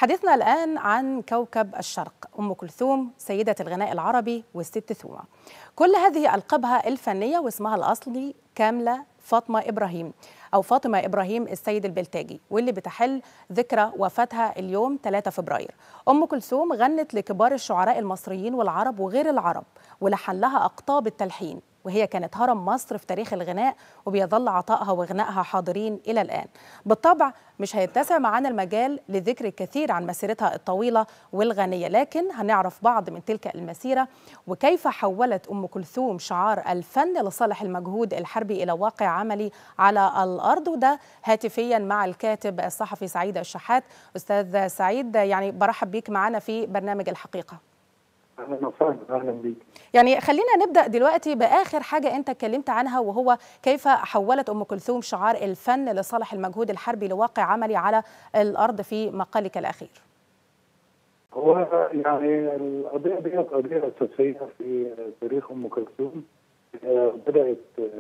حديثنا الآن عن كوكب الشرق أم كلثوم سيدة الغناء العربي والست ثومة كل هذه ألقابها الفنية واسمها الأصلي كاملة فاطمة إبراهيم أو فاطمة إبراهيم السيد البلتاجي واللي بتحل ذكرى وفاتها اليوم 3 فبراير أم كلثوم غنت لكبار الشعراء المصريين والعرب وغير العرب ولحن لها أقطاب التلحين وهي كانت هرم مصر في تاريخ الغناء وبيظل عطائها وغنائها حاضرين إلى الآن بالطبع مش هيتسع معانا المجال لذكر الكثير عن مسيرتها الطويلة والغنية لكن هنعرف بعض من تلك المسيرة وكيف حولت أم كلثوم شعار الفن لصالح المجهود الحربي إلى واقع عملي على الأرض وده هاتفيا مع الكاتب الصحفي سعيد الشحات أستاذ سعيد يعني برحب بيك معنا في برنامج الحقيقة اهلا وسهلا اهلا بيك يعني خلينا نبدا دلوقتي باخر حاجه انت اتكلمت عنها وهو كيف حولت ام كلثوم شعار الفن لصالح المجهود الحربي لواقع عملي على الارض في مقالك الاخير. هو يعني القضيه دي قضيه اساسيه في تاريخ ام كلثوم بدات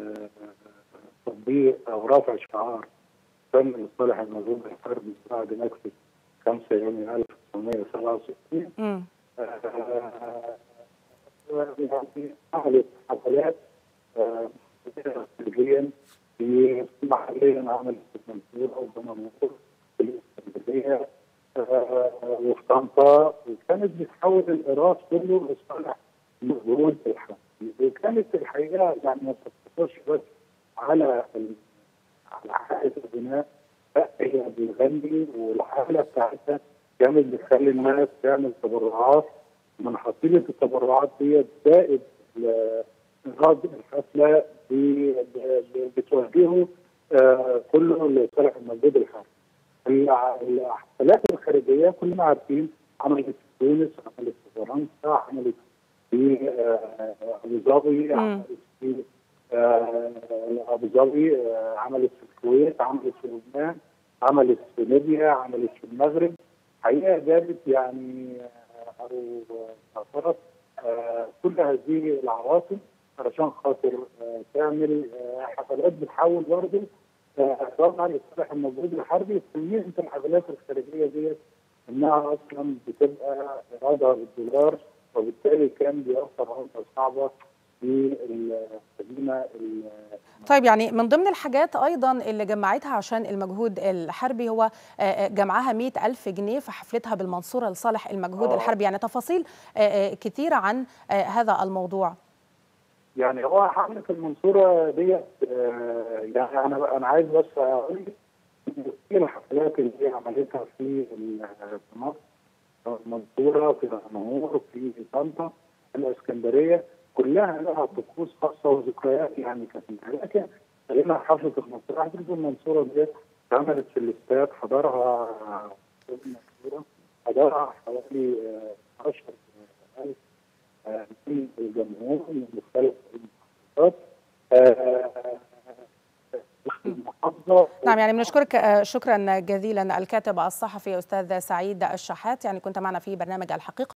تطبيق او رفع شعار فن لصالح المجهود الحربي بعد نكسه 5 يونيو 1967 امم يعني عملت حفلات استراتيجيا في محليا عملت في المنصورة ودمنهور في الاسكندرية وفي طنطا وكانت بتحول الإيراد كله لصالح مجهود الحرب وكانت الحقيقة يعني ما تقتصرش بس على على حالة الغناء لا هي بتغني والحالة بتاعتها كانت بتخلي الناس تعمل تبرعات من حصيلة التبرعات دي زائد إيراد الحفلة بتوجهه آه كله لصالح المجهود الحربي. الحفلات الخارجية كلنا عارفين عملت في تونس، عملت في فرنسا، عملت في آه أبو ظبي، عملت في آه أبو ظبي، عملت في الكويت، عملت في لبنان، عملت في ليبيا، عملت في المغرب. حقيقة جابت يعني او سافرت كل هذه العواصم علشان خاطر تعمل حفلات بتحول برضه طبعا لصالح المجهود الحربي في ميزه الحفلات الخارجيه ديت انها اصلا بتبقى ايرادها بالدولار وبالتالي كان بيوفر عمله صعبه في المدينه طيب يعني من ضمن الحاجات أيضا اللي جمعتها عشان المجهود الحربي هو جمعها مئة ألف جنيه في حفلتها بالمنصورة لصالح المجهود أوه. الحربي يعني تفاصيل كثيرة عن هذا الموضوع يعني هو حفلة المنصورة ديت يعني أنا أنا عايز بس أقول كل الحفلات اللي هي عملتها في مصر المنصورة في دمنهور في طنطا الإسكندرية كلها لها طقوس خاصه وذكريات يعني كثيره لكن خلينا حفله المنصوره حفله المنصوره ديت اتعملت في الاستاد حضرها المنصوره حضرها حوالي 10000 من الجمهور من مختلف المحافظات نعم يعني بنشكرك شكرا جزيلا الكاتب الصحفي استاذ سعيد الشحات يعني كنت معنا في برنامج الحقيقه